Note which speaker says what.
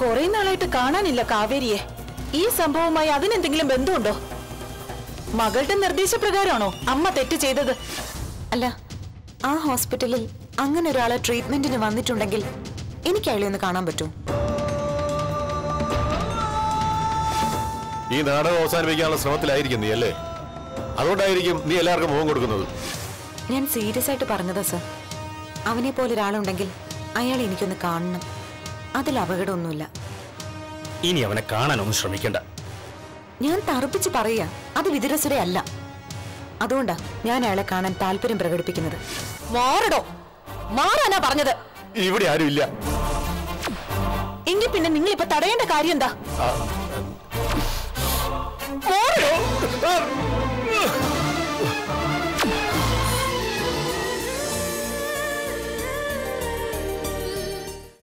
Speaker 1: കുറെ നാളായിട്ട് കാണാനില്ല കാവേരിയെ ഈ സംഭവവുമായി അതിനെന്തെങ്കിലും ബന്ധമുണ്ടോ മകളുടെ നിർദ്ദേശപ്രകാരമാണോ അമ്മ തെറ്റ് ചെയ്തത്
Speaker 2: അല്ല ആ ഹോസ്പിറ്റലിൽ അങ്ങനെ ഒരാളെ ട്രീറ്റ്മെന്റിന് വന്നിട്ടുണ്ടെങ്കിൽ എനിക്ക് അയാളെ ഒന്ന് കാണാൻ പറ്റുമോ
Speaker 3: ഈ നാടകം അവസാനിപ്പിക്കാനുള്ള ശ്രമത്തിലായിരിക്കും നീ അല്ലേ അതുകൊണ്ടായിരിക്കും നീ എല്ലാവർക്കും മുഖം കൊടുക്കുന്നത്
Speaker 2: ഞാൻ സീരിയസ് ആയിട്ട് പറഞ്ഞതാ സർ അവനെ പോലെ ഒരാളുണ്ടെങ്കിൽ അയാളെ എനിക്കൊന്ന് കാണണം അതിൽ അപകടമൊന്നുമില്ല
Speaker 4: ഇനി അവനെ കാണാനൊന്നും ശ്രമിക്കണ്ട
Speaker 2: ഞാൻ തറപ്പിച്ച് പറയാ അത് വിതുരസുരയല്ല അതുകൊണ്ടാ ഞാൻ അയാളെ കാണാൻ താല്പര്യം പ്രകടിപ്പിക്കുന്നത്
Speaker 1: മാറടോ മാറാനാ പറഞ്ഞത്
Speaker 3: ഇവിടെ ആരും ഇല്ല
Speaker 1: എങ്കിൽ പിന്നെ നിങ്ങൾ ഇപ്പൊ തടയേണ്ട കാര്യം എന്താ
Speaker 3: ആ,
Speaker 1: മാറടോ
Speaker 3: ആ,